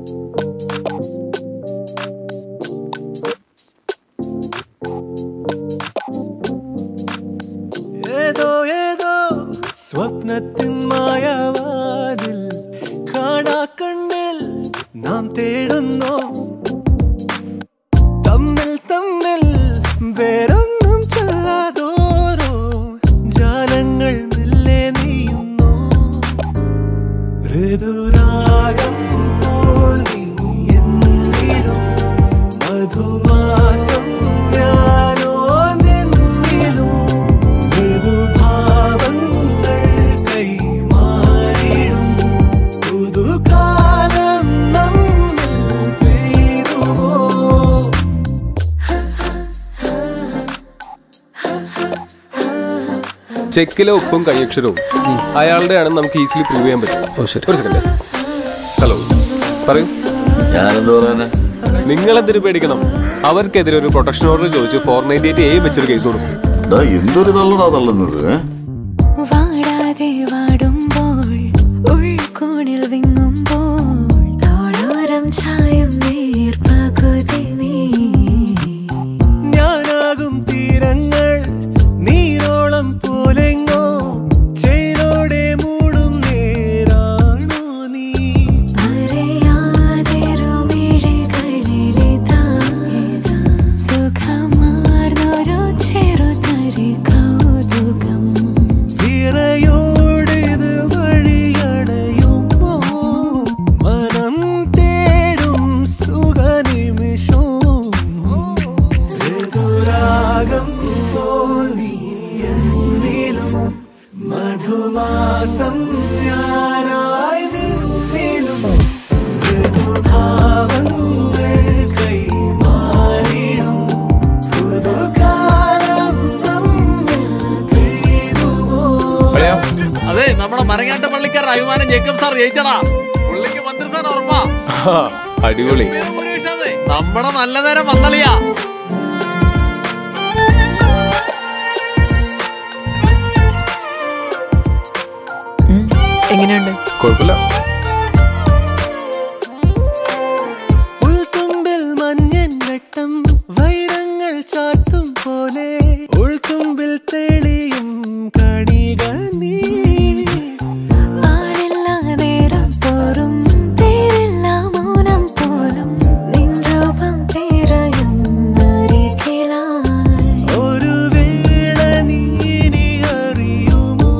ഏതോ ഏതോ സ്വപ്നത്തിൻ മായവാതിൽ കാണാ കണ്ണിൽ നാം തേടുന്നു തമ്മിൽ തമ്മിൽ വേറൊന്നും ചൊല്ലാതോരോ ജാലങ്ങൾ മെല്ലെ നീയുന്നു ഋതുരാഗം പോൽ നീ എന്നിലും മധുമാസം ഞാനോ നിന്നിലും മൃദുഭാവങ്ങൾ കൈമാറിടും പുതുകാലം നമ്മിൽ പെയ്തുവോ ചെക്കിലെ ഒപ്പും കൈയക്ഷരവും അയാളുടെ ആണെന്ന് നമുക്ക് ഈസിലി പ്രൂവ് ചെയ്യാൻ പറ്റും ഒരു സെക്കൻഡ് ഹലോ പറയൂ ഞാനെന്ത് പറയാനാ നിങ്ങൾ എന്തിനു പേടിക്കണം അവർക്കെതിരെ ഒരു പ്രൊട്ടക്ഷൻ ഓർഡർ ചോദിച്ച് ഫോർ നയൻറ്റി എയ്റ്റ് എ വെച്ചൊരു കേസ് കൊടുക്കും ഡാ, എന്തൊരു തള്ളടാ തള്ളുന്നത് ഏ? വാടാതെ വാടുമ്പോൾ ഉൾക്കോണിൽ വിങ്ങുമ്പോൾ തോളോരം ചായും നീർപ്പകുതി നീ ഞാനാകും തീരങ്ങൾ നീരോളം പോലെങ്ങോ ചെയ്തോടെ മൂടും നേരാണോ നീ അറിയാതിരുമിഴികളിലിതാ സുഖമാർന്നൊരു ചെറുതരി കൗതുകം വിറയോടിത് വഴിയടയുമ്പോ മനം തേടും സുഖനിമിഷവും ഋതുരാഗം പോൽ നീ എന്നിലും മധുമാസം ഞാനായി നിന്നിലും ഋതുഭാവങ്ങൾ കൈമാറിടും പുതുകാലം നമ്മിൽ പെയ്തുവോ അതെ നമ്മുടെ മരങ്ങാട്ട് പള്ളിക്കാരുടെ അഭിമാനം ജേക്കബ് സാർ ജയിച്ചടാ പുള്ളിക്ക് മന്ത്രിസ്ഥാനം ഉറപ്പാ അടിപൊളി നമ്മുടെ നല്ല നേരം വന്നളിയാ എങ്ങനെയുണ്ട് കുഴപ്പമില്ല ഉൾത്തുമ്പിൽ മഞ്ഞൻ വെട്ടം വൈരങ്ങൾ ചാർത്തും പോലെ ഉൾത്തുമ്പിൽ തെളിയും കണികൾ നീ പാടില്ല നേരം തോറും പേരില്ല മൗനം പോലും നിൻ രൂപം തിരയും അരികിലായി ഒരു വേള നീ ഇനി അറിയുമോ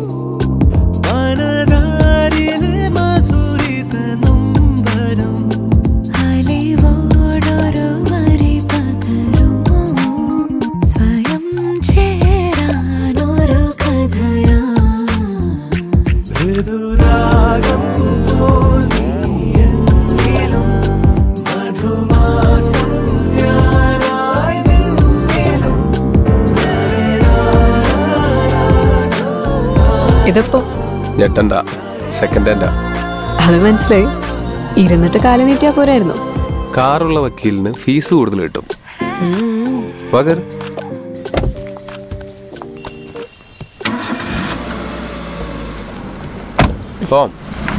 മനതാരിലെ മധുരിത നൊമ്പരം അലിവോടൊരു വരി പകരുമോ സ്വയം ചേരാനൊരു കഥയാ ഋതുരാഗം പോൽ നീ എന്നിലും മധുമാസം ഞാനായി നിന്നിലും ഇതിപ്പോ ഞെട്ടണ്ട സെക്കൻഡ് ഹാൻഡാ അത് മനസ്സിലായി ഇരുന്നിട്ട് കാലം നീട്ടിയാ പോരായിരുന്നു കാറുള്ള വക്കീലിന് ഫീസ് കൂടുതൽ കിട്ടും പകർ പോം